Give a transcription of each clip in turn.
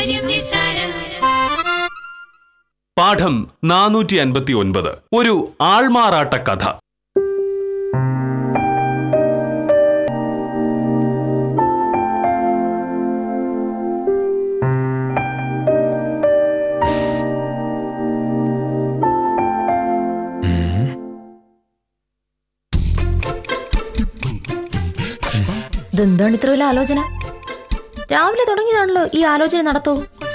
കാര്യം നിസ്സാരം പാഠം നാനൂറ്റി അൻപത്തി ഒൻപത് ഒരു ആൾമാറാട്ട കഥ ഇതെന്താണ് ഇത്ര വലിയ ആലോചന രാവിലെ തുടങ്ങിയതാണല്ലോ ഈ ആലോചന നടത്തൂ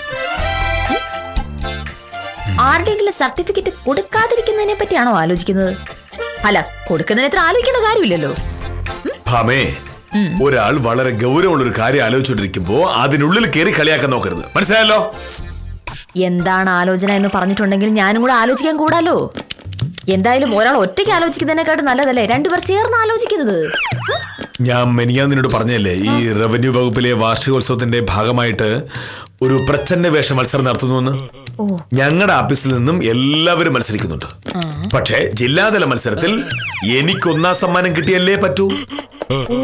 ആരുടെയെങ്കിലും സർട്ടിഫിക്കറ്റ് കൊടുക്കാതിരിക്കുന്നതിനെ പറ്റിയാണോ ആലോചിക്കുന്നത് അല്ല കൊടുക്കുന്നതിന് ഇത്ര ആലോചിക്കേണ്ട കാര്യമില്ലല്ലോ ഭാമേ ഒരാൾ വളരെ ഗൗരവമുള്ള ഒരു കാര്യം ആലോചിച്ചുകൊണ്ടിരിക്കുമ്പോ അതിനുള്ളിൽ കയറി കളിയാക്കാൻ നോക്കരുത് മനസ്സിലായല്ലോ എന്താണ് ആലോചന എന്ന് പറഞ്ഞിട്ടുണ്ടെങ്കിൽ ഞാനും കൂടെ ആലോചിക്കാൻ കൂടാലോ എന്തായാലും ഒരാൾ ഒറ്റയ്ക്ക് ആലോചിക്കുന്നതിനെക്കാട്ടും നല്ലതല്ലേ രണ്ടുപേർ ചേർന്ന് ആലോചിക്കുന്നത് ഞാൻ മെനിയാൻ നിന്നോട് പറഞ്ഞല്ലേ ഈ റവന്യൂ വകുപ്പിലെ വാർഷികോത്സവത്തിന്റെ ഭാഗമായിട്ട് ഒരു പ്രച്ഛന്ന വേഷ മത്സരം നടത്തുന്നുവെന്ന് ഞങ്ങളുടെ ഓഫീസിൽ നിന്നും എല്ലാവരും മത്സരിക്കുന്നുണ്ട് പക്ഷേ ജില്ലാതല മത്സരത്തിൽ എനിക്ക് ഒന്നാം സമ്മാനം കിട്ടിയല്ലേ പറ്റൂ ഓ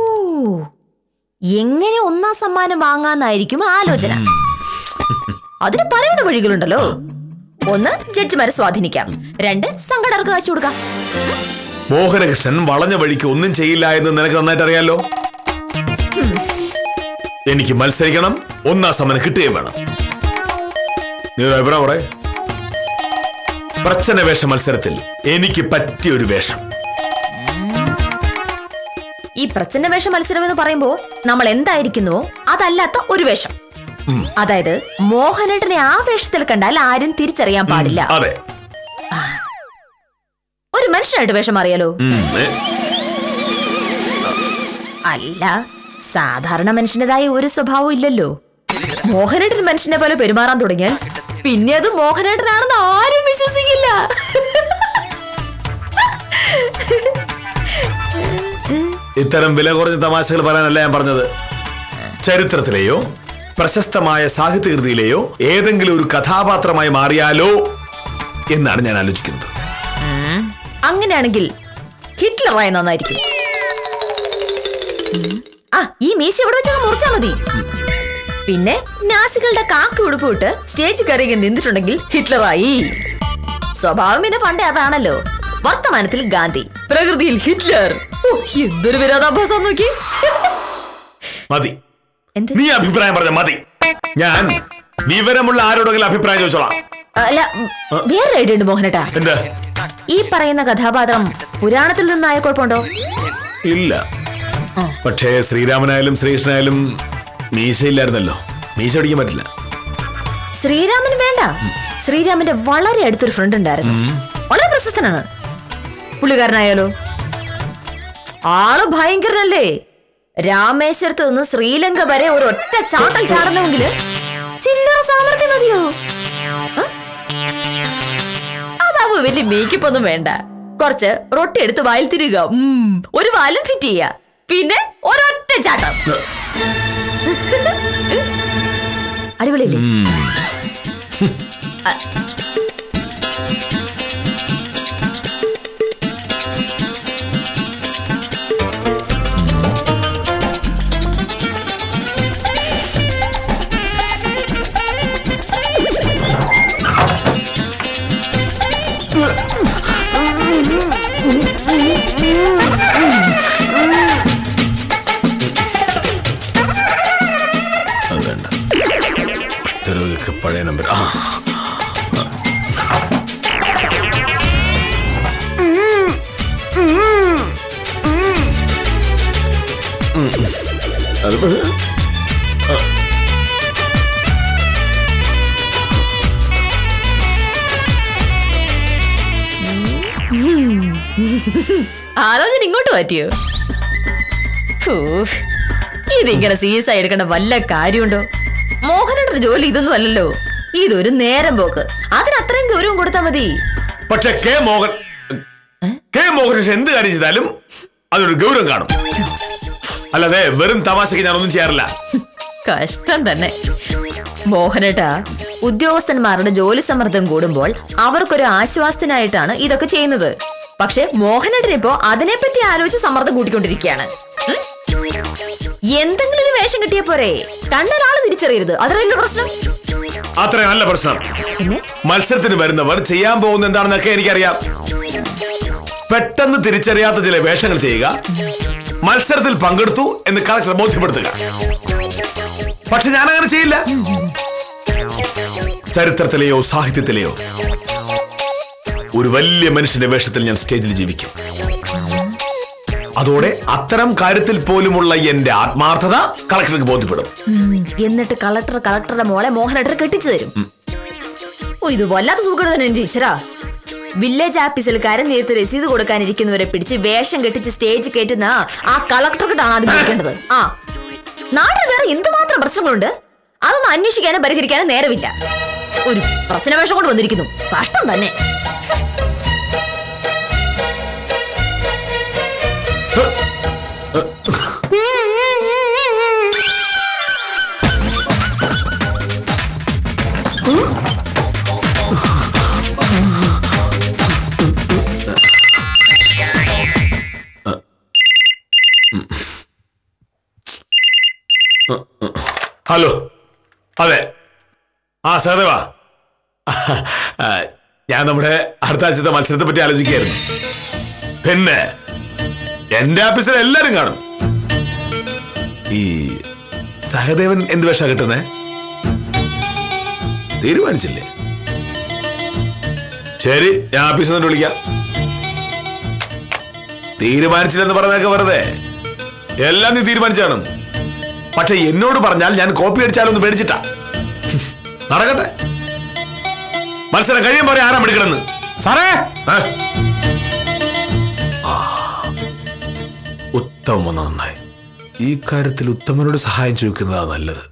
എങ്ങനെ ഒന്നാം സമ്മാനം വാങ്ങാന്നായിരിക്കും ആലോചന അതിന് പലവിധ വഴികളുണ്ടല്ലോ ഒന്ന് ജഡ്ജിമാരെ സ്വാധീനിക്കാം രണ്ട് സംഘടനർക്ക് കാശ് കൊടുക്കാം മോഹനകൃഷ്ണൻ വളഞ്ഞ വഴിക്ക് ഒന്നും ചെയ്യില്ല എന്ന് നിനക്ക് നന്നായിട്ട് അറിയാലോ എനിക്ക് മത്സരിക്കണം ഒന്നാം സമ്മാനം കിട്ടുകയും വേണം നീ ഒരു അഭിപ്രായം പറ പ്രച്ഛന്ന വേഷ മത്സരത്തിൽ എനിക്ക് പറ്റിയ ഒരു വേഷം ഈ പ്രച്ഛന്ന വേഷ മത്സരം എന്ന് പറയുമ്പോ നമ്മൾ എന്തായിരിക്കുന്നുവോ അതല്ലാത്ത ഒരു വേഷം അതായത് മോഹനേട്ടനെ ആ വേഷത്തിൽ കണ്ടാൽ ആരും തിരിച്ചറിയാൻ പാടില്ല അതെ ഒരു മനുഷ്യനായിട്ട് വേഷം അറിയാലോ ഉം, ഏ, അല്ല സാധാരണ മനുഷ്യൻ്റെതായ ഒരു സ്വഭാവം ഇല്ലല്ലോ മോഹനേട്ടൻ മനുഷ്യനെ പോലെ പെരുമാറാൻ തുടങ്ങിയാൽ പിന്നെ അത് മോഹനേട്ടനാണെന്ന് ആരും വിശ്വസിക്കില്ല ഇത്തരം വില കുറഞ്ഞ തമാശകൾ പറയാനല്ല ഞാൻ പറഞ്ഞത് ചരിത്രത്തിലെയോ പ്രശസ്തമായ സാഹിത്യകൃതിയിലെയോ ഏതെങ്കിലും ഒരു കഥാപാത്രമായി മാറിയാലോ എന്നാണ് ഞാൻ ആലോചിക്കുന്നത് അങ്ങനെയാണെങ്കിൽ ഹിറ്റ്ലറായ നന്നായിരിക്കും ഉം. ആ ഈ മീശ ഇവിടെ വെച്ചാൽ മുറിച്ചാ മതി പിന്നെ നാസികളുടെ കാക്ക ഉടുപ്പിട്ട് സ്റ്റേജ് കയറി ഇങ്ങനെ നിന്നിട്ടുണ്ടെങ്കിൽ ഹിറ്റ്ലറായി സ്വഭാവം പിന്നെ പണ്ടേ അതാണല്ലോ വർത്തമാനത്തിൽ ഗാന്ധി പ്രകൃതിയിൽ ഹിറ്റ്ലർ ഓ, എന്തൊരു വിരോധാഭാസം നോക്കി മതി എന്ത് നീ അഭിപ്രായം പറഞ്ഞ മതി ഞാൻ വിവരമുള്ള ആരോടെങ്കിലും അഭിപ്രായം ചോദിച്ചോളാം അല്ല ഉം, വേറെ ഐഡിയ ഉണ്ട് മോഹനേട്ടാ എന്ത് ഈ പറയുന്ന കഥാപാത്രം പുരാണത്തിൽ നിന്നായ കുഴപ്പമുണ്ടോ ഇല്ല പക്ഷേ ശ്രീരാമനായാലും ശ്രീകൃഷ്ണനായാലും മീശയില്ലായിരുന്നല്ലോ മീശ അടിക്കാൻ പറ്റില്ല ശ്രീരാമന് വേണ്ട ശ്രീരാമന്റെ വളരെ അടുത്തൊരു ഫ്രണ്ട് ഉണ്ടായിരുന്നു വളരെ പ്രശസ്തനാണ് പുള്ളിക്കാരനായാലോ ആള് ഭയങ്കരനല്ലേ രാമേശ്വരത്ത് നിന്ന് ശ്രീലങ്ക വരെ ഒരു ഒറ്റ ചാട്ടം ചാടണമെങ്കിൽ ചില്ലറ സാമർത്ഥ്യം മതിയോ ആ? അതാവുമ്പോ വലിയ മേക്കപ്പ് ഒന്നും വേണ്ട കുറച്ച് റൊട്ടി എടുത്ത് വായിൽ തിരിക ഒരു വാലും ഫിറ്റ് ചെയ്യുക പിന്നെ ഒരൊറ്റ ചാട്ടം അടിപൊളിയല്ലേ അത് വേണ്ട തെരുവൊക്കെ പഴയ നമ്പർ ആ അത് ആലോചന ഇങ്ങോട്ട് മാറ്റിയോ ഫൂ, ഇതിങ്ങനെ സീരിയസ് ആയി എടുക്കേണ്ട വല്ല കാര്യമുണ്ടോ മോഹനയുടെ ജോലി ഇതൊന്നും അല്ലല്ലോ ഇതൊരു നേരം പോക്ക് അതിന് അത്രയും ഗൗരവം കൊടുത്താൽ മതി പക്ഷെ കെ മോഹൻ കെ മോഹൻ എന്ത് കാര്യം ചെയ്താലും അതൊരു ഗൗരവം കാണും അല്ലാതെ വെറും തമാശക്ക് ഞാനൊന്നും ചെയ്യാറില്ല കഷ്ടം തന്നെ മോഹനേട്ടാ ഉദ്യോഗസ്ഥന്മാരുടെ ജോലി സമ്മർദ്ദം കൂടുമ്പോൾ അവർക്കൊരു ആശ്വാസത്തിനായിട്ടാണ് ഇതൊക്കെ ചെയ്യുന്നത് പക്ഷെ മോഹനേട്ടൻ ഇപ്പോ അതിനെപ്പറ്റി ആലോചിച്ച് സമ്മർദ്ദം കൂട്ടിക്കൊണ്ടിരിക്കുകയാണ് ഉം? എന്തെങ്കിലും ഒരു വേഷം കിട്ടിയ പോരെ കണ്ടൊരാള് തിരിച്ചറിയരുത് അതല്ല പ്രശ്നം അത്ര നല്ല പ്രശ്നം പിന്നെ മത്സരത്തിന് വരുന്നവർ ചെയ്യാൻ പോകുന്ന എന്താണെന്നൊക്കെ എനിക്കറിയാം പെട്ടെന്ന് തിരിച്ചറിയാത്ത ചില വേഷങ്ങൾ ചെയ്യുക മത്സരത്തിൽ പങ്കെടുത്തു എന്ന് കളക്ടർ ബോധ്യപ്പെടുത്തുക പക്ഷെ ഞാൻ അങ്ങനെ ചെയ്യില്ല ചരിത്രത്തിലെയോ സാഹിത്യത്തിലെയോ ഒരു വലിയ മനുഷ്യന്റെ വേഷത്തിൽ ഞാൻ സ്റ്റേജിൽ ജീവിക്കും അതോടെ അത്തരം കാര്യത്തിൽ പോലുമുള്ള എന്റെ ആത്മാർത്ഥത കളക്ടർക്ക് ബോധ്യപ്പെടും എന്നിട്ട് കളക്ടർ കളക്ടറുടെ മോളെ മോഹനേട്ടർ കെട്ടിച്ചു തരും ഓ ഇത് വല്ലാത്ത സുഖം തന്നെ എന്റെ ഈശ്വര വില്ലേജ് ആഫീസിൽ കരം നേരത്ത് രസീത് കൊടുക്കാനിരിക്കുന്നവരെ പിടിച്ച് വേഷം കെട്ടിച്ച് സ്റ്റേജ് കയറ്റുന്ന ആ കളക്ടർക്കിട്ടാണ് ആദ്യം വിളിക്കേണ്ടത് ആ നാട്ടിൽ വേറെ എന്തുമാത്രം പ്രശ്നങ്ങളുണ്ട് അതൊന്നും അന്വേഷിക്കാനും പരിഹരിക്കാനും നേരമില്ല ഒരു പ്രശ്ന വേഷം കൊണ്ട് വന്നിരിക്കുന്നു കഷ്ടം തന്നെ ഹലോ അതെ ആ സഹദേവാ ആ, ഞാൻ നമ്മുടെ അടുത്ത ആഴ്ചത്തെ മത്സരത്തെ പറ്റി ആലോചിക്കുകയായിരുന്നു പിന്നെ എന്റെ ഓഫീസിൽ എല്ലാരും കാണും ഈ സഹദേവൻ എന്ത് വേഷ കിട്ടുന്നേ തീരുമാനിച്ചില്ലേ ശരി ഞാൻ ഓഫീസിൽ നിന്ന് വിളിക്കാം തീരുമാനിച്ചില്ലെന്ന് പറഞ്ഞതൊക്കെ വെറുതെ എല്ലാം നീ തീരുമാനിച്ചാണ് പക്ഷെ എന്നോട് പറഞ്ഞാൽ ഞാൻ കോപ്പി അടിച്ചാലൊന്ന് പേടിച്ചിട്ടാ നടക്കട്ടെ മത്സരം കഴിയും പോലെ ആരാ എടുക്കണമെന്ന് സാറേ ഏ? ആ. ഉത്തമം വന്ന നന്നായി ഈ കാര്യത്തിൽ ഉത്തമനോട് സഹായം ചോദിക്കുന്നതാ നല്ലത്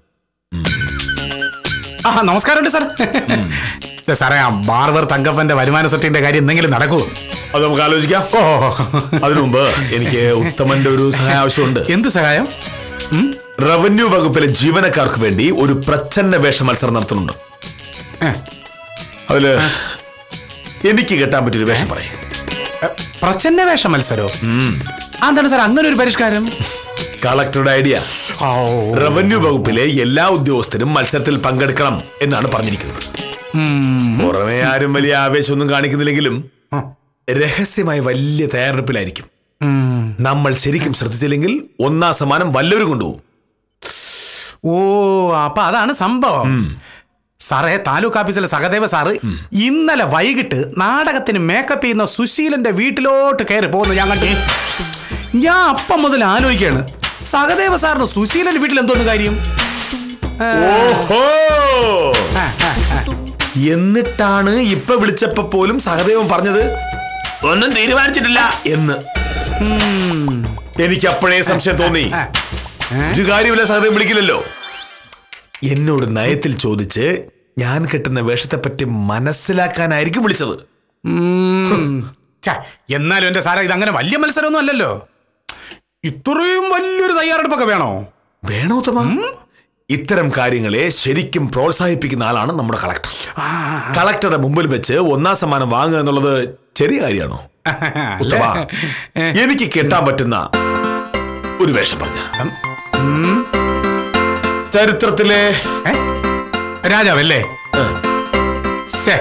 ആ നമസ്കാരമുണ്ട് സാർ ദേ സാറേ ആ ബാർബർ തങ്കപ്പന്റെ വരുമാന സർട്ടിന്റെ കാര്യം എന്തെങ്കിലും നടക്കുമോ അത് നമുക്ക് ആലോചിക്കാം ഓ അതിനു മുമ്പ് എനിക്ക് ഉത്തമന്റെ ഒരു സഹായം ആവശ്യമുണ്ട് എന്ത് സഹായം റവന്യൂ വകുപ്പിലെ ജീവനക്കാർക്ക് വേണ്ടി ഒരു പ്രച്ഛന്ന വേഷ മത്സരം നടത്തുന്നുണ്ട് ഏ, അതില് എനിക്ക് കെട്ടാൻ പറ്റിയൊരു വേഷം പറയും എ, പ്രച്ഛന്ന വേഷ മത്സരോ എന്താണ് സാർ അങ്ങനെ ഒരു പരിഷ്കാരം കളക്ടറുടെ ഐഡിയ ഓ റവന്യൂ വകുപ്പിലെ എല്ലാ ഉദ്യോഗസ്ഥരും മത്സരത്തിൽ പങ്കെടുക്കണം എന്നാണ് പറഞ്ഞിരിക്കുന്നത് ഉം. പുറമെ ആരും വലിയ ആവേശമൊന്നും കാണിക്കുന്നില്ലെങ്കിലും ആ. രഹസ്യമായി വലിയ തയ്യാറെടുപ്പിലായിരിക്കും ഉം. നമ്മൾ ശരിക്കും ശ്രദ്ധിച്ചില്ലെങ്കിൽ ഒന്നാം സമ്മാനം വല്ലവരും കൊണ്ടുപോകും ഓ അപ്പൊ അതാണ് സംഭവം സാറേ താലൂക്ക് ഓഫീസിലെ സഹദേവ സാറ് ഇന്നലെ വൈകിട്ട് നാടകത്തിന് മേക്കപ്പ് ചെയ്യുന്ന സുശീലന്റെ വീട്ടിലോട്ട് കയറി പോകുന്നു ഞാൻ കണ്ടു ഞാൻ അപ്പം മുതൽ ആലോചിക്കാണ് സഹദേവ സാറിന് സുശീലന്റെ വീട്ടിൽ എന്തോന്ന് കാര്യം ഓഹോ ആ, ആ, ആ. എന്നിട്ടാണ് ഇപ്പൊ വിളിച്ചപ്പോ പോലും സഹദേവൻ പറഞ്ഞത് ഒന്നും തീരുമാനിച്ചിട്ടില്ല എന്ന് എനിക്ക് അപ്പോഴേ സംശയം തോന്നി ആ. ഒരു കാര്യമില്ല സഹദേവൻ വിളിക്കില്ലല്ലോ എന്നോട് നയത്തിൽ ചോദിച്ച് ഞാൻ കെട്ടുന്ന വേഷത്തെ പറ്റി മനസ്സിലാക്കാനായിരിക്കും വിളിച്ചത് ഉം. ഛ, എന്നാലും എന്റെ സാറേ ഇത് അങ്ങനെ വലിയ മത്സരമൊന്നും അല്ലല്ലോ ഇത്രയും വലിയൊരു തയ്യാറെടുപ്പൊക്കെ വേണോ വേണോ തമ ഇത്തരം കാര്യങ്ങളെ ശരിക്കും പ്രോത്സാഹിപ്പിക്കുന്ന ആളാണ് നമ്മുടെ കളക്ടർ ആ, കളക്ടറുടെ മുമ്പിൽ വെച്ച് ഒന്നാം സമ്മാനം വാങ്ങുക എന്നുള്ളത് ചെറിയ കാര്യമാണോ ഉത്തമ ഏ. എനിക്ക് കെട്ടാൻ പറ്റുന്ന ഒരു വേഷം പറഞ്ഞ ഉം. ചരിത്രത്തിലെ ഏ? രാജാവല്ലേ ഏ, ശ്ശേ.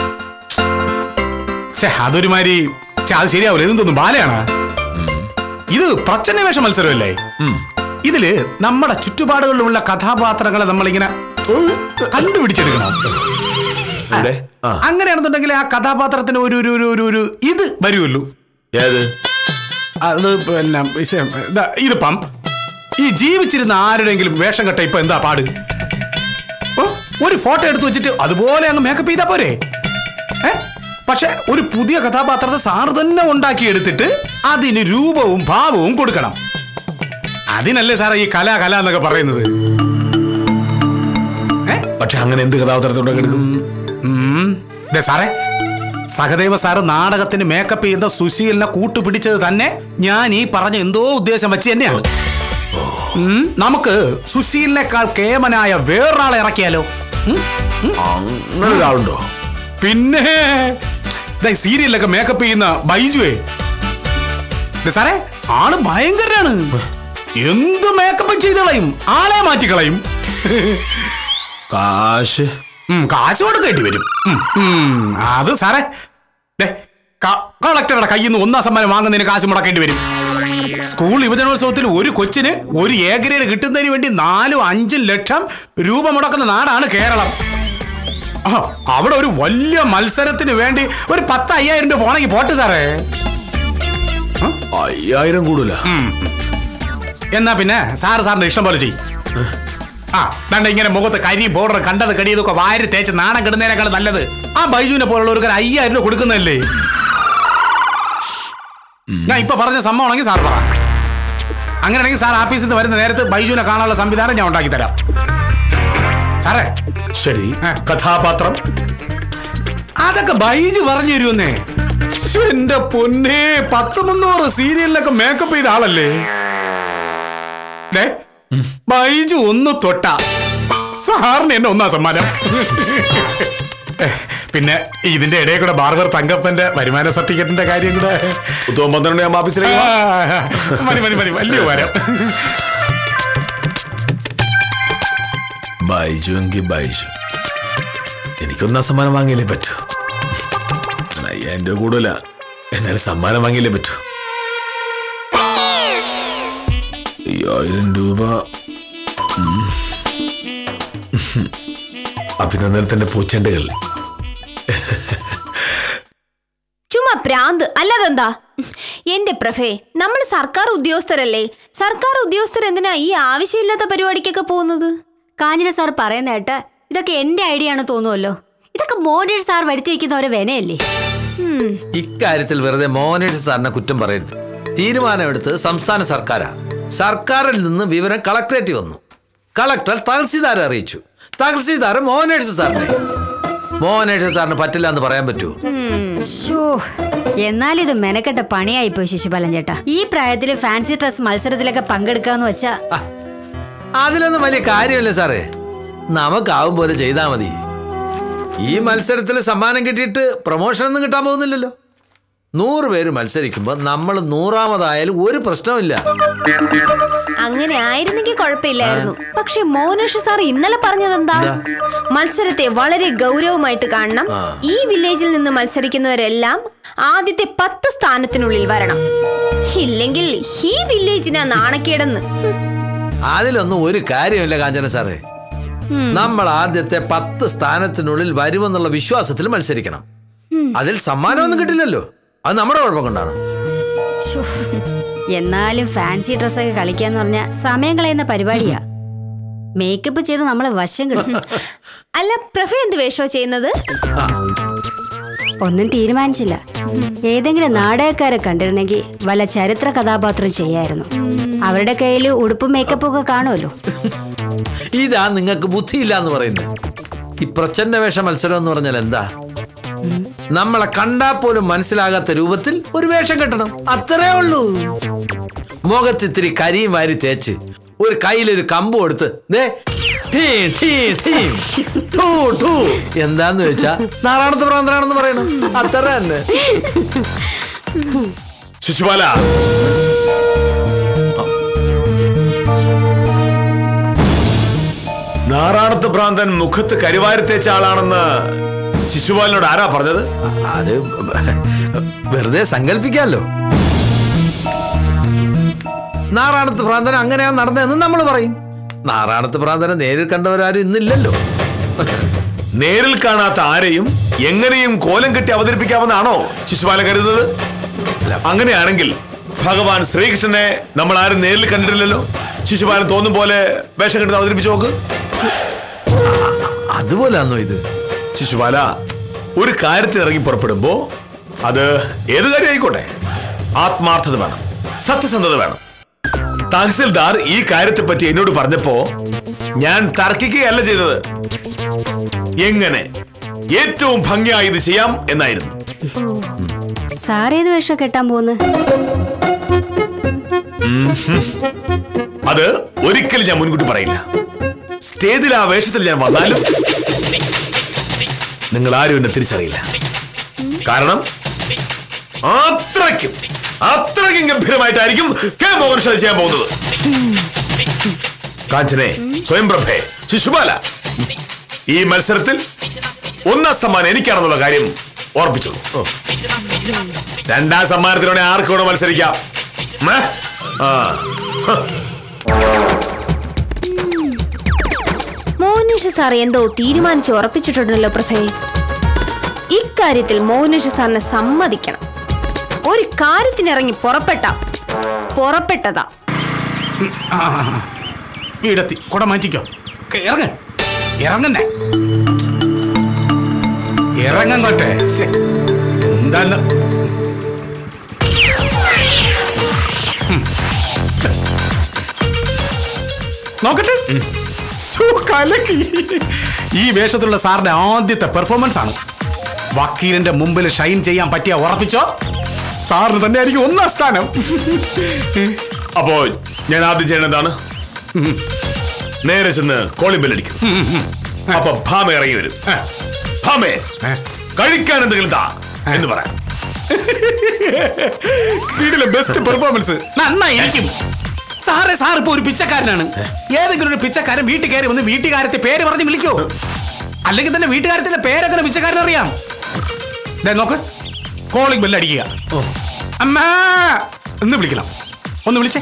ശ്ശേ, അതൊരുമാതിരി ഛെ, അത് ശരിയാവില്ല ഇതെന്തോന്നു ബാലയാണ് ഇത് പ്രച്ഛന്ന വേഷ മത്സരമല്ലേ ഉം. ഇതില് നമ്മുടെ ചുറ്റുപാടുകളിലുള്ള കഥാപാത്രങ്ങളെ നമ്മളിങ്ങനെ കണ്ടുപിടിച്ചെടുക്കണം എവിടെ? ആ അങ്ങനെയാണെന്നുണ്ടെങ്കിൽ ആ കഥാപാത്രത്തിന് ഒരു ഒരു ഒരു ഒരു ഒരു ഇത് വരുമല്ലോ ഏത് അത് പിന്നെ വിഷയം ഇതാ, ഇതിപ്പം ഈ ജീവിച്ചിരുന്ന ആരുടെങ്കിലും വേഷം കെട്ട ഇപ്പൊ എന്താ പാട് ഓ, ഒരു ഫോട്ടോ എടുത്തു വെച്ചിട്ട് അതുപോലെ അങ്ങ് മേക്കപ്പ് ചെയ്താ പോരെ ഏ പക്ഷെ ഒരു പുതിയ കഥാപാത്രത്തെ സാറ് തന്നെ ഉണ്ടാക്കി എടുത്തിട്ട് അതിന് രൂപവും ഭാവവും കൊടുക്കണം അതിനല്ലേ സാറേ ഈ കല കല എന്നൊക്കെ പറയുന്നത് പക്ഷെ അങ്ങനെ എന്ത് കഥാപാത്രത്തോടെ എടുക്കും ഉം. ദേ സാറേ സഹദേവ സാറ് നാടകത്തിന് മേക്കപ്പ് ചെയ്ത സുശീലിനെ കൂട്ടുപിടിച്ചത് തന്നെ ഞാൻ ഈ പറഞ്ഞ എന്തോ ഉദ്ദേശം വെച്ച് തന്നെയാണ് ഉം, നമുക്ക് സുശീലിനേക്കാൾ കേമനായ വേറൊരാളെ ഇറക്കിയാലോ ഉം? അങ്ങനെ ഒരാളുണ്ടോ പിന്നെ ദേ ഈ സീരിയലിലൊക്കെ മേക്കപ്പ് ചെയ്യുന്ന ബൈജുവേ ദേ സാറേ ആള് ഭയങ്കരാണ് എന്ത് മേക്കപ്പ് ചെയ്ത് കളയും ആളെ മാറ്റി കളയും കാശ് ഉം, കാശ് കൊടുക്കേണ്ടി വരും ഉം, ഉം, അത് സാറേ ദേ, ക- കളക്ടറുടെ കയ്യിൽ നിന്ന് ഒന്നാം സമ്മാനം വാങ്ങുന്നതിന് കാശ് മുടക്കേണ്ടി വരും സ്കൂൾ യുവജനോത്സവത്തിൽ ഒരു കൊച്ചിന് ഒരു എ ഗ്രേഡ് കിട്ടുന്നതിന് വേണ്ടി നാലും അഞ്ചും ലക്ഷം രൂപ മുടക്കുന്ന നാടാണ് കേരളം ആ, അവിടെ ഒരു വലിയ മത്സരത്തിന് വേണ്ടി ഒരു പത്ത് അയ്യായിരം രൂപ പോണെങ്കിൽ പോട്ടെ സാറേ അയ്യായിരം കൂടുതല എന്നാ പിന്നെ സാറ് സാറിന്റെ ഇഷ്ടം പോലെ ചെയ്യും ആ ദണ്ട ഇങ്ങനെ മുഖത്ത് കരി ബോർഡർ കണ്ടത് കടിയതൊക്കെ വാരി തേച്ച് നാണം കിടുന്നതിനേക്കാൾ നല്ലത് ആ ബൈജുവിനെ പോലുള്ളവർക്ക് ഒരു അയ്യായിരം രൂപ കൊടുക്കുന്നതല്ലേ ഞാൻ ഇപ്പൊ പറഞ്ഞ സംഭവമാണെങ്കിൽ സാർ പറ അങ്ങനെയാണെങ്കിൽ സാർ ആഫീസിൽ നിന്ന് വരുന്ന നേരത്ത് ബൈജുവിനെ കാണാനുള്ള സംവിധാനം ഞാൻ ഉണ്ടാക്കി തരാം സാറേ ശരി ആ. കഥാപാത്രം അതൊക്കെ ബൈജു പറഞ്ഞു തരുമെന്നേ ശ്ശോ, എന്റെ പൊന്നേ പത്ത് മുന്നൂറ് സീരിയലിലൊക്കെ മേക്കപ്പ് ചെയ്ത ആളല്ലേ ദേ, ബൈജു ഒന്ന് തൊട്ട സാറിന് എന്നെ ഒന്നാ സമ്മാനം പിന്നെ ഇതിന്റെ ഇടയിൽ കൂടെ ബാർബർ തങ്കപ്പന്റെ വരുമാന സർട്ടിഫിക്കറ്റിന്റെ കാര്യം കൂടെ ഉത്തമം പന്ത്രണ്ട് ഞാൻ ഓഫീസിലേക്ക് വാ. ആ, മതി മതി മതി വലിയ ഉപകാരം ബൈജു എങ്കിൽ ബൈജു എനിക്കൊന്നാം സമ്മാനം വാങ്ങിയില്ലേ പറ്റൂ അയ്യായിരം രൂപ കൂടുതല എന്നാലും സമ്മാനം വാങ്ങിയില്ലേ പറ്റൂ അയ്യായിരം രൂപ ഉം. അഭിനന്ദനത്തിന്റെ പൂച്ചെണ്ടുകൾ ചുമ്മാ പ്രാന്ത് അല്ലാതെന്താ എന്റെ പ്രഭേ നമ്മൾ സർക്കാർ ഉദ്യോഗസ്ഥരല്ലേ സർക്കാർ ഉദ്യോഗസ്ഥർ എന്തിനാ ഈ ആവശ്യമില്ലാത്ത പരിപാടിക്കൊക്കെ പോകുന്നത് കാഞ്ഞിര സാർ പറയുന്ന കേട്ട് ഇതൊക്കെ എന്റെ ഐഡിയ ആണ് തോന്നുമല്ലോ ഇതൊക്കെ മോഡേൺ സാർ വരുത്തി വയ്ക്കുന്ന ഒരു വിനയല്ലേ ഇക്കാര്യത്തിൽ വെറുതെ മോഹനേഷ് സാറിനെ കുറ്റം പറയരുത് തീരുമാനമെടുത്ത് സംസ്ഥാന സർക്കാരാ സർക്കാരിൽ നിന്ന് വിവരം കളക്ടറേറ്റ് വന്നു കളക്ടർ തഹസിൽദാരെ അറിയിച്ചു തഹസിൽദാർ മോഹനേഷ് സാറിനെ മോഹനേഷ് സാറിന് പറ്റില്ല എന്ന് പറയാൻ പറ്റുമോ ഷോ എന്നാലും ഇത് മെനക്കെട്ട പണിയായിപ്പോയി ശിശുപാലൻ ചേട്ടാ ഈ പ്രായത്തിൽ ഫാൻസി ഡ്രസ് മത്സരത്തിലൊക്കെ പങ്കെടുക്കാന്ന് വെച്ചാ ആ, അതിലൊന്നും വലിയ കാര്യമില്ല സാറേ നമുക്കാവും പോലെ ചെയ്താൽ മതി ഈ മത്സരത്തിൽ സമ്മാനം കിട്ടിയിട്ട് പ്രൊമോഷൻ ഒന്നും കിട്ടാൻ പോകുന്നില്ലല്ലോ നൂറ് പേര് മത്സരിക്കുമ്പോൾ നമ്മൾ നൂറാമതായാലും ഒരു പ്രശ്നമില്ല അങ്ങനെ ആയിരുന്നെങ്കിൽ കുഴപ്പമില്ലായിരുന്നു പക്ഷെ മോഹനേഷ് സാർ ഇന്നലെ പറഞ്ഞതെന്താ മത്സരത്തെ വളരെ ഗൗരവമായിട്ട് കാണണം ഈ വില്ലേജിൽ നിന്ന് മത്സരിക്കുന്നവരെല്ലാം ആദ്യത്തെ പത്ത് സ്ഥാനത്തിനുള്ളിൽ വരണം ഇല്ലെങ്കിൽ ഈ വില്ലേജിനാ നാണക്കേടെന്ന് ഹും. അതിലൊന്നും ഒരു കാര്യമില്ല കാഞ്ചന സാറേ നമ്മൾ ആദ്യത്തെ പത്ത് സ്ഥാനത്തിനുള്ളിൽ വരുമെന്നുള്ള വിശ്വാസത്തിൽ മത്സരിക്കണം അതിൽ സമ്മാനമൊന്നും കിട്ടില്ലല്ലോ അത് നമ്മുടെ കുഴപ്പം കൊണ്ടാണ് ശ്ശോ. എന്നാലും ഫാൻസി ഡ്രസ്സൊക്കെ കളിക്കാന്ന് പറഞ്ഞ സമയം കളയുന്ന പരിപാടിയാ മേക്കപ്പ് ചെയ്ത് നമ്മളെ വശം കിട്ടും അല്ല പ്രഭ എന്ത് വേഷോ ചെയ്യുന്നത് ഒന്നും തീരുമാനിച്ചില്ല ഏതെങ്കിലും നാടകക്കാരെ കണ്ടിരുന്നെങ്കിൽ വല്ല ചരിത്ര കഥാപാത്രം ചെയ്യായിരുന്നു അവരുടെ കയ്യിൽ ഉടുപ്പും മേക്കപ്പും ഒക്കെ കാണുമല്ലോ ഇതാ നിങ്ങൾക്ക് ബുദ്ധിയില്ല എന്ന് പറയുന്നത് ഈ പ്രച്ഛന്ന വേഷ മത്സരം എന്ന് പറഞ്ഞാൽ എന്താ നമ്മളെ കണ്ടാ പോലും മനസ്സിലാകാത്ത രൂപത്തിൽ ഒരു വേഷം കെട്ടണം അത്രേ ഉള്ളൂ മുഖത്തിത്തിരി കരിയും വാരി തേച്ച് ഒരു കയ്യിലൊരു കമ്പ് കൊടുത്ത് ദേ ടീ, ടീ, ടീ, ടൂ, ടൂ. എന്താന്ന് വെച്ചാ നാറാണത്ത് പ്രാന്തനാണെന്ന് പറയണം അത്ര തന്നെ ശിശുപാല നാറാണത്ത് ഭ്രാന്തൻ മുഖത്ത് കരിവാരി തേച്ച ആളാണെന്ന് ശിശുപാലനോട് ആരാ പറഞ്ഞത് അത് വെറുതെ സങ്കല്പിക്കാമല്ലോ നാറാണത്ത് ഭ്രാന്തൻ അങ്ങനെയാ നടന്നതെന്ന് നമ്മൾ പറയും നാറാണത്ത് ഭ്രാന്തനെ നേരിൽ കണ്ടവരാരും ഇന്നില്ലല്ലോ നേരിൽ കാണാത്ത ആരെയും എങ്ങനെയും കോലം കെട്ടി അവതരിപ്പിക്കാമെന്നാണോ ശിശുപാലൻ കരുതുന്നത് അങ്ങനെയാണെങ്കിൽ ഭഗവാൻ ശ്രീകൃഷ്ണനെ നമ്മൾ ആരും നേരിൽ കണ്ടിട്ടില്ലല്ലോ ശിശുപാലൻ തോന്നും പോലെ വേഷം കെട്ടി അവതരിപ്പിച്ചു നോക്ക് അതുപോലാന്നോ ഇത് ശിശുപാല ഒരു കാര്യത്തിൽ ഇറങ്ങി പുറപ്പെടുമ്പോ അത് ഏത് കാര്യം ആയിക്കോട്ടെ ആത്മാർത്ഥത വേണം സത്യസന്ധത വേണം തഹസിൽദാർ ഈ കാര്യത്തെ പറ്റി എന്നോട് പറഞ്ഞപ്പോ ഞാൻ തർക്കിക്കുകയല്ല ചെയ്തത് എങ്ങനെ ഏറ്റവും ഭംഗിയായി ഇത് ചെയ്യാം എന്നായിരുന്നു സാർ ഏത് വേഷം കെട്ടാൻ പോകുന്നു അത് ഒരിക്കലും ഞാൻ മുൻകൂട്ടി പറയില്ല സ്റ്റേജിൽ ആ വേഷത്തിൽ ഞാൻ വന്നാലും നിങ്ങൾ ആരും എന്നെ തിരിച്ചറിയില്ല കാരണം അത്രയ്ക്കും അത്രയ്ക്കും ഗംഭീരമായിട്ടായിരിക്കും കെ മോഹൻ ഷാ ചെയ്യാൻ പോകുന്നത് കാഞ്ചനെ സ്വയംപ്രഭേ ശിശുപാല ഈ മത്സരത്തിൽ ഒന്നാം സമ്മാനം എനിക്കാണെന്നുള്ള കാര്യം ഓർപ്പിച്ചോളൂ രണ്ടാം സമ്മാനത്തിലൂടെ ആർക്ക് കൂടെ മത്സരിക്കാം മേ? ആ മോഹനേഷ് സാർ എന്തോ തീരുമാനിച്ച് ഉറപ്പിച്ചിട്ടുണ്ടല്ലോ പ്രഭേ ഇക്കാര്യത്തിൽ മോഹനേഷ് സാറിനെ സമ്മതിക്കണം ഒരു കാര്യത്തിനിറങ്ങി പുറപ്പെട്ട പുറപ്പെട്ടതാ വീടെത്തി കുട മാറ്റിക്കോ ക- ഇറങ്ങ് ഇറങ്ങുന്നേ ഇറങ്ങങ്ങോട്ടെ ശ്ശെ, എന്താണ് ഉം. നോക്കട്ടെ സോ, കലക്കി. ഈ വേഷത്തിലുള്ള സാറിന്റെ ആദ്യത്തെ പെർഫോമൻസ് ആണ് വക്കീലിന്റെ മുമ്പിൽ ഷൈൻ ചെയ്യാൻ പറ്റിയ ഉറപ്പിച്ചോ സാറിന് തന്നെ ആയിരിക്കും ഒന്നാം സ്ഥാനം അപ്പോ ഞാൻ ആദ്യം ചെയ്യേണ്ടതാണ് നേരെ ചെന്ന് കോളിംഗ് ബെല്ലടിക്കും അപ്പൊ ഭാമ ഇറങ്ങി വരും ഭാമേ കഴിക്കാൻ എന്തെങ്കിലും താ എന്ന് പറയാം വീട്ടിലെ ബെസ്റ്റ് പെർഫോമൻസ് നന്നായിരിക്കും സാറേ സാർ ഇപ്പൊ ഒരു പിച്ചക്കാരനാണ് ഏതെങ്കിലും ഒരു പിച്ചക്കാരൻ വീട്ടിൽ കയറി വന്ന് വീട്ടുകാരത്തെ പേര് പറഞ്ഞ് വിളിക്കോ അല്ലെങ്കിൽ തന്നെ വീട്ടുകാരത്തിന്റെ പേരെങ്ങനെ പിച്ചക്കാരൻ അറിയാം ദേ നോക്ക് കോളിംഗ് ബെല്ല് അടിക്കുക അമ്മ എന്ന് വിളിക്കണം ഒന്ന് വിളിച്ചേ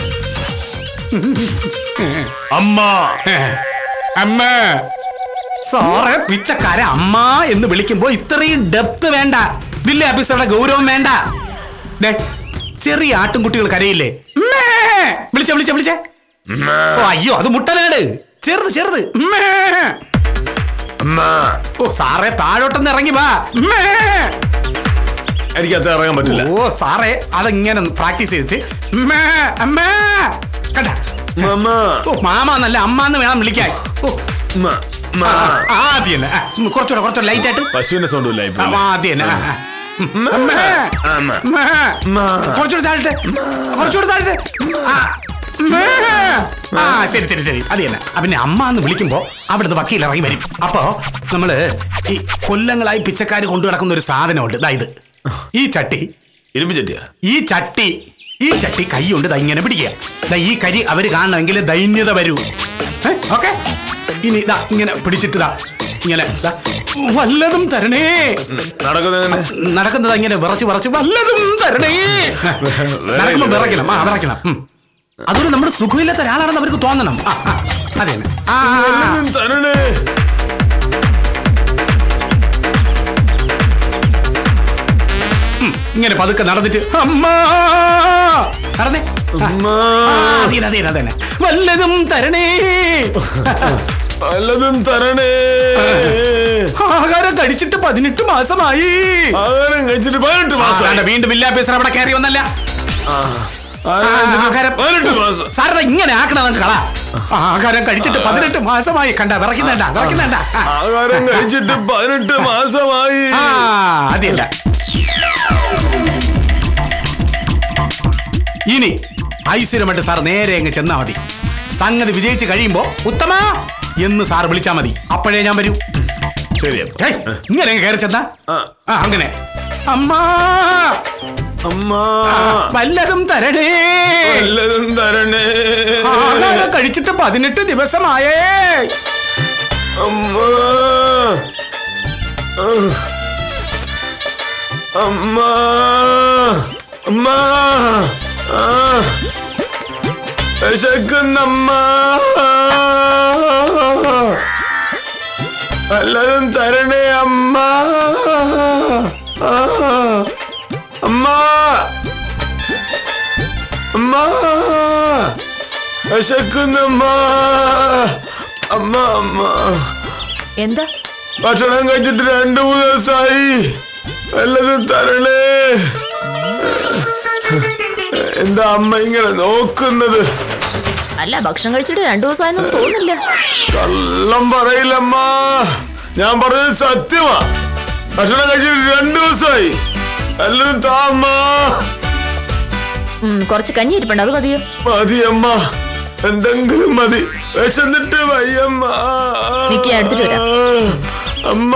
അമ്മ അമ്മ സാറേ പിച്ചക്കാരെ അമ്മ എന്ന് വിളിക്കുമ്പോ ഇത്രയും ഡെപ്ത് വേണ്ട വില്ലേ ഓഫീസറുടെ ഗൗരവം വേണ്ട ദേ, ചെറിയ ആട്ടുംകുട്ടികൾ കരയില്ലേ മ്മേ. വിളിച്ചേ വിളിച്ചേ വിളിച്ചേ ഓ അയ്യോ അത് മുട്ടനാട് ചെറുത് ചെറുത് മ്മേ. അമ്മ ഓ സാറേ താഴോട്ടൊന്ന് ഇറങ്ങി വാ മ്മേ. എനിക്കത് ഇറങ്ങാൻ പറ്റില്ല ഓ സാറേ അതിങ്ങനെ പ്രാക്ടീസ് ചെയ്തിട്ട് മ്മേ, അമ്മേ. കണ്ട മമ്മ ഓ മാമ എന്നല്ല അമ്മ എന്ന് വേണം വിളിക്കാൻ ഓ മ, മ. ആ, ആ, ആദ്യം തന്നെ ആ, ഉം, കുറച്ചുകൂടെ കുറച്ചുകൂടെ ലൈറ്റ് ആയിട്ട് പശുവിന്റെ സൗണ്ട് ഇല്ല ഇപ്പൊ ആ, ആദ്യം തന്നെ ആ, ആ. ഉം, അമ്മേ. അമ്മ. അമ്മേ. അമ്മ. കുറച്ചുകൂടെ താഴട്ടെ കുറച്ചുകൂടെ താഴട്ടെ ആ, അമ്മേ. ആ ശരി ശരി ശരി അത് തന്നെ ആ, പിന്നെ അമ്മ എന്ന് വിളിക്കുമ്പോ അവിടുന്ന് വക്കീൽ ഇറങ്ങി വരും അപ്പോ നമ്മള് ഈ കൊല്ലങ്ങളായി പിച്ചക്കാര് കൊണ്ടു നടക്കുന്ന ഒരു സാധനമുണ്ട് ദാ ഇത് ഈ ചട്ടി ഇരുമ്പ് ചട്ടിയാ ഈ ചട്ടി ഈ ചട്ടി കൈ കൊണ്ട് ദാ ഇങ്ങനെ പിടിക്കുക ദാ ഈ കരി അവര് കാണണമെങ്കിൽ ദൈന്യത വരൂ ഓക്കെ ഇനി ഇതാ ഇങ്ങനെ പിടിച്ചിട്ട് ദാ ഇങ്ങനെ ദാ, വല്ലതും തരണേ നടക്കുന്നത് എങ്ങനെ? നടക്കുന്നത് ഇങ്ങനെ വിറച്ച് വിറച്ച് വല്ലതും തരണേ നടക്കുമ്പോ വിറയ്ക്കണം ആ വിറയ്ക്കണം ഉം. അതൊരു നമ്മുടെ സുഖമില്ലാത്ത ഒരാളാണെന്ന് അവർക്ക് തോന്നണം ആ, ആ, അതെ തന്നെ. ആ, ആ, ആ. വല്ലതും തരണേ ഇങ്ങനെ പതുക്കെ നടന്നിട്ട് അമ്മാ നടന്നേ ആ. അമ്മ. ആ, അതന്നെ, അതന്നെ, അതന്നെ. വല്ലതും തരണേ വല്ലതും തരണേ ആഹാരം കഴിച്ചിട്ട് പതിനെട്ട് മാസമായി ആഹാരം കഴിച്ചിട്ട് പതിനെട്ട് ആ, മാസം ദാണ്ട വീണ്ടും വില്ലാപേസർ അവിടെ കയറി വന്നല്ല ആഹാരം പതിനെട്ട് മാസം സാറിന് ഇങ്ങനെ ആക്കണം നമുക്ക് കള ആഹാരം കഴിച്ചിട്ട് പതിനെട്ട് മാസമായി കണ്ട വിറയ്ക്കുന്നുണ്ട വിറയ്ക്കുന്നുണ്ട ആ, ആഹാരം കഴിച്ചിട്ട് പതിനെട്ട് മാസമായി ആ അതില്ല ഇനി ഐശ്വര്യമായിട്ട് സാർ നേരെ അങ്ങ് ചെന്നാ മതി സംഗതി വിജയിച്ച് കഴിയുമ്പോ ഉത്തമ എന്ന് സാർ വിളിച്ചാ മതി അപ്പോഴേ ഞാൻ വരൂ ശരി ഏയ്, ഇങ്ങനെ അങ്ങ് കയറി ചെന്നാ ആ. ആ അങ്ങനെ അമ്മാ അമ്മ വല്ലതും തരണേ വല്ലതും തരണേ ആഹാരം കഴിച്ചിട്ട് പതിനെട്ട് ദിവസമായേ അമ്മ അമ്മ അമ്മ ആ. വിശക്കുന്നമ്മ വല്ലതും തരണേ അമ്മ ആ. അമ്മ അമ്മ വിശക്കുന്നമ്മ അമ്മ അമ്മ എന്താ ഭക്ഷണം കഴിച്ചിട്ട് രണ്ടു മൂന്ന് ദിവസമായി വല്ലതും തരണേ എന്താ അമ്മ ഇങ്ങനെ നോക്കുന്നത് അല്ല ഭക്ഷണം കഴിച്ചിട്ട് രണ്ടു ദിവസമായെന്നും തോന്നില്ല കള്ളം പറയില്ലമ്മ ഞാൻ പറഞ്ഞത് സത്യമാ ഭക്ഷണം കഴിച്ചിട്ട് രണ്ടു ദിവസമായി വല്ലതും താ അമ്മ ഉം, കുറച്ച് കഞ്ഞി ഇരിപ്പുണ്ട് അത് മതിയോ മതി അമ്മ എന്തെങ്കിലും മതി വിശന്നിട്ട് വയ്യമ്മ നിക്ക്, ഞാൻ എടുത്തിട്ട് വരാം. അമ്മ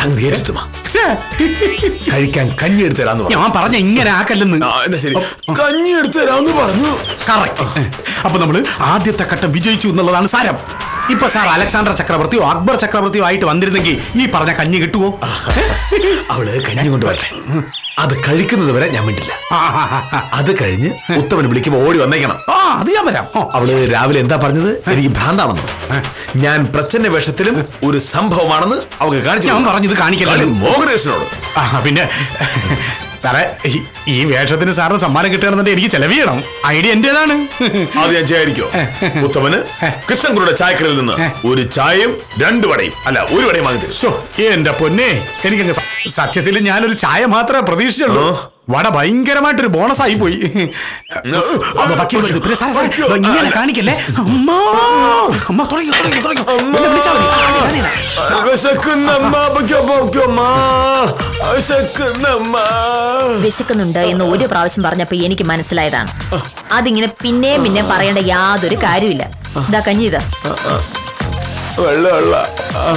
സംഗതി ഏറ്റിട്ടുമാ ഛേ, കഴിക്കാൻ കഞ്ഞി എടുത്തു തരാന്ന് പറഞ്ഞു ഞാൻ പറഞ്ഞ ഇങ്ങനെ ആക്കല്ലെന്ന് ആ, എന്നാ ശരി കഞ്ഞി എടുത്തു തരാന്ന് പറഞ്ഞു കറക്റ്റ് അപ്പൊ നമ്മള് ആദ്യത്തെ ഘട്ടം വിജയിച്ചു എന്നുള്ളതാണ് സാരം ഇപ്പൊ സാർ അലക്സാണ്ടർ ചക്രവർത്തിയോ അക്ബർ ചക്രവർത്തിയോ ആയിട്ട് വന്നിരുന്നെങ്കിൽ ഈ പറഞ്ഞ കഞ്ഞി കിട്ടുവോ അവള് കഞ്ഞി കൊണ്ടുവരട്ടെ അത് കഴിക്കുന്നത് വരെ ഞാൻ വേണ്ടില്ല ആ, ആ, ആ, ആ. അത് കഴിഞ്ഞ് ഉത്തമൻ വിളിക്കുമ്പോ ഓടി വന്നേക്കണം ആ അത് ഞാൻ വരാം ഓ, അവള് രാവിലെ എന്താ പറഞ്ഞത് എനിക്ക് ഭ്രാന്താണെന്നോ ഞാൻ പ്രച്ഛന്ന വേഷത്തിലും ഒരു സംഭവമാണെന്ന് അവൾക്ക് കാണിച്ചു ഞാൻ കൊടുക്കണം. പറഞ്ഞത് കാണിക്കല്ലേ അത് മോഹനേഷനോട് ആ പിന്നെ സാറേ ഈ- ഈ വേഷത്തിന് സാറിന് സമ്മാനം കിട്ടുകയാണെന്നുണ്ടെങ്കിൽ എനിക്ക് ചെലവ് ചെയ്യണം ഐഡിയ എന്റേതാണ് അത് ഞാൻ ചെയ്യാതിരിക്കോ ഉത്തമന് കൃഷ്ണൻകുരുടെ ചായക്കടയിൽ നിന്ന് ഒരു ചായയും രണ്ട് വടയും അല്ല ഒരു വടയും വാങ്ങി തരും ശോ, എന്റെ പൊന്നെ എനിക്ക് സത്യത്തിൽ ഞാനൊരു ചായ മാത്രമേ പ്രതീക്ഷിച്ചുള്ളൂ ഓ. വട ഭയങ്കരമായിട്ടൊരു ബോണസ് ആയി പോയി അത് ബാക്കി വരുത്. പിന്നെ സാറേ, സാറേ, അയ്യോ. ഇങ്ങനെ കാണിക്കല്ലേ അമ്മ അമ്മ തുടങ്ങി തുടങ്ങി തുടങ്ങി എന്നെ വിളിച്ചാ മതി. ആ, അതെ, അതെ, അതെ. വിശക്കുന്നമ്മ, പൊയ്ക്കോ, പൊയ്ക്കോമ്മ. വിശക്കുന്നമ്മ. വിശക്കുന്നുണ്ട് എന്ന് ഒരു പ്രാവശ്യം പറഞ്ഞപ്പോ എനിക്ക് മനസ്സിലായതാണ് അതിങ്ങനെ പിന്നെയും പിന്നെ പറയേണ്ട യാതൊരു കാര്യമില്ല ഇതാ കഞ്ഞി ഇതാ വെള്ള വെള്ള ആ.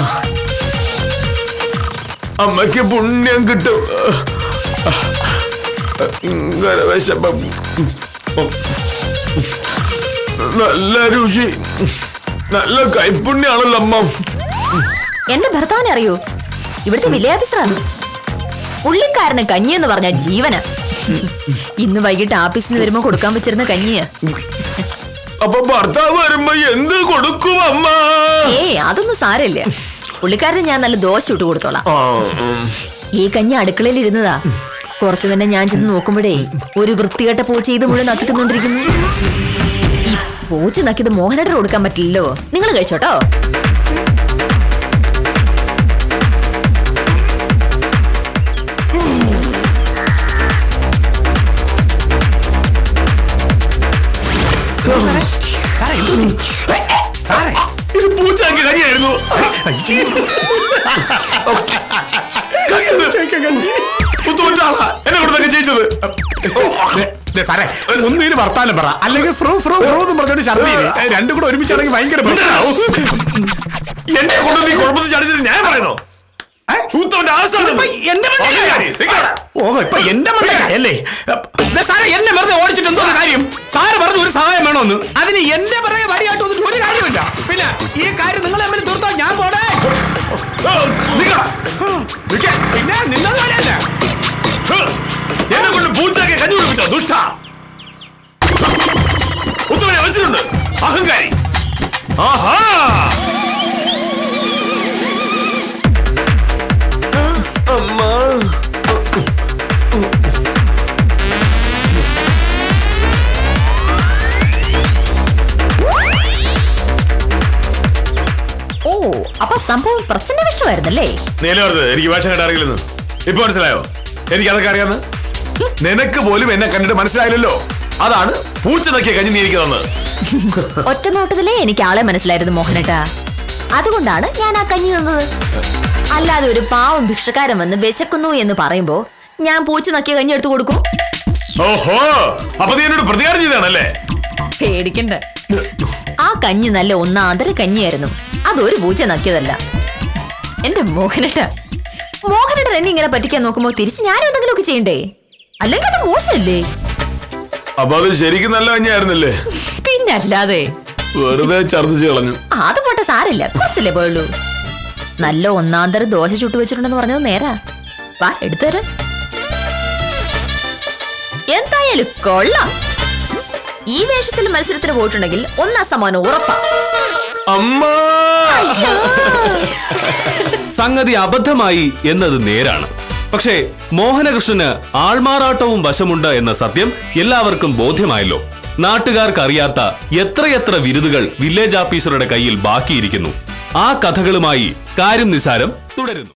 അമ്മയ്ക്ക് പുണ്യം കിട്ടും ഇങ്ങനെ വിശപ്പം നല്ല രുചി നല്ല കൈപ്പുണ്യാണല്ലോ അമ്മ എന്റെ ഭർത്താവിനെ അറിയോ ഇവിടുത്തെ വില്ലേജ് ഓഫീസറാണ് പുള്ളിക്കാരന് കഞ്ഞി എന്ന് പറഞ്ഞ ജീവന ഇന്ന് വൈകിട്ട് ആഫീസിൽ നിന്ന് വരുമ്പോ കൊടുക്കാൻ വെച്ചിരുന്ന കഞ്ഞിയാ അപ്പൊ ഭർത്താവ് വരുമ്പോ എന്ത് കൊടുക്കും അമ്മ ഏയ് അതൊന്നും സാരമില്ല പുള്ളിക്കാരന് ഞാൻ നല്ല ദോശ ഇട്ട് കൊടുത്തോളാം ആ, ഉം. ഈ കഞ്ഞി അടുക്കളയിൽ ഇരുന്നതാ കുറച്ചു തന്നെ ഞാൻ ചെന്ന് നോക്കുമ്പോഴേ ഒരു വൃത്തികെട്ട പൂച്ച ഇത് മുഴുവൻ നക്കി തിന്നോണ്ടിരിക്കുന്നു ഈ പൂച്ച നക്കിയത് മോഹനേട്ടർ കൊടുക്കാൻ പറ്റില്ലല്ലോ നിങ്ങൾ കഴിച്ചോട്ടോ സാറേ, എന്ത് പറ്റി? ഏ, ഏ, സാറേ ഇത് പൂച്ചാക്കി കനിയായിരുന്നു പുത്തുകൊണ്ടാളാ എന്നെ കൊടുത്തൊക്കെ ചെയ്യിച്ചത് ദേ, ദേ സാറേ ഒന്നിന് വർത്താനം പറ അല്ലെങ്കിൽ ഫ്രോ ഫ്രോ ഫ്രോ എന്ന് പറഞ്ഞോണ്ട് ഛർദ്ദി രണ്ടും കൂടെ ഒരുമിച്ചാണെങ്കിൽ ഭയങ്കര പ്രശ്നമാവും എന്നെ കൊണ്ട് നീ കുഴപ്പത്തിൽ ചടിച്ചിട്ട് ഞാൻ പറയുന്നു ഏ? ഉത്തമന്റെ ആസ്ഥാനം ഇപ്പൊ എന്റെ മണ്ടയ്ക്കാ? നിക്കടാ. ഓഹോ ഇപ്പൊ എന്റെ മണ്ടല്ലേ സാറേ എന്നെ വെറുതെ ഓടിച്ചിട്ട് എന്തോ കാര്യം സാറ് പറഞ്ഞു ഒരു സഹായം വേണമെന്ന് അതിന് എന്റെ പിറകെ വരിയായിട്ട് വന്നിട്ട് ഒരു കാര്യമില്ല പിന്നെ ഈ കാര്യം നിങ്ങൾ തമ്മിൽ തീർത്തോ ഞാൻ പോടേ നിക്കടാ. നിക്ക. പിന്നെ നിന്നത് പോലെയല്ല ഹ്. എന്നെ കൊണ്ട് പൂച്ചാക്കി കഞ്ഞി കുടിപ്പിച്ചോ ദുഷ്ട ഉത്തമനെ മനസ്സിലുണ്ട് അഹങ്കാരി ആഹാ അമ്മ ഓ അപ്പൊ സംഭവം പ്രശ്ന വിഷമായിരുന്നല്ലേ നീലവർത്ത് എനിക്ക് വേഷം കേട്ടാറില്ലെന്ന് ഇപ്പൊ മനസ്സിലായോ എനിക്ക് അതൊക്കെ അറിയാന്ന് നിനക്ക് പോലും എന്നെ കണ്ടിട്ട് മനസ്സിലായില്ലല്ലോ അതാണ് പൂച്ച നക്കിയ കഞ്ഞി നീ എനിക്ക് തന്നത് ഒറ്റ നോട്ടത്തിലേ എനിക്ക് ആളെ മനസ്സിലായിരുന്നു മോഹനേട്ടാ അതുകൊണ്ടാണ് ഞാൻ ആ കഞ്ഞി തന്നത് അല്ലാതെ ഒരു പാവം ഭിക്ഷക്കാരൻ വന്ന് വിശക്കുന്നു എന്ന് പറയുമ്പോ ഞാൻ പൂച്ച നക്കിയ കഞ്ഞി എടുത്തു കൊടുക്കും ഓഹോ അപ്പൊ നീ എന്നോട് പ്രതികാരം ചെയ്താണല്ലേ പേടിക്കണ്ട ആ കഞ്ഞി നല്ല ഒന്നാന്തര കഞ്ഞിയായിരുന്നു അതൊരു പൂച്ച നക്കിയതല്ല എന്റെ മോഹനേട്ടാ മോഹനേട്ടൻ എന്നെ ഇങ്ങനെ പറ്റിക്കാൻ നോക്കുമ്പോ തിരിച്ച് ഞാനും എന്തെങ്കിലുമൊക്കെ ചെയ്യണ്ടേ അല്ലെങ്കിൽ അത് മോശമല്ലേ അപ്പൊ അത് ശരിക്കും നല്ല കഞ്ഞിയായിരുന്നല്ലേ പിന്നല്ലാതെ വെറുതെ ഛർദ്ദിച്ച് കളഞ്ഞു ആ, അത് പോട്ടെ സാരില്ല കുറച്ചല്ലേ പോയുള്ളൂ നല്ല ഒന്നാന്തരം ദോശ ചുട്ടു വെച്ചിട്ടുണ്ടെന്ന് പറഞ്ഞത് നേരാ വാ എടുത്തുതരാം എന്തായാലും കൊള്ളാം ഈ വേഷത്തിൽ മത്സരത്തിന് പോയിട്ടുണ്ടെങ്കിൽ ഒന്നാം സമ്മാനം ഉറപ്പാ അമ്മ സംഗതി അബദ്ധമായി എന്നത് നേരാണ് പക്ഷേ മോഹനകൃഷ്ണന് ആൾമാറാട്ടവും വശമുണ്ട് എന്ന സത്യം എല്ലാവർക്കും ബോധ്യമായല്ലോ നാട്ടുകാർക്ക് അറിയാത്ത എത്രയെത്ര വിരുദുകൾ വില്ലേജ് ഓഫീസറുടെ കയ്യിൽ ബാക്കിയിരിക്കുന്നു ആ കഥകളുമായി കാര്യം നിസാരം തുടരുന്നു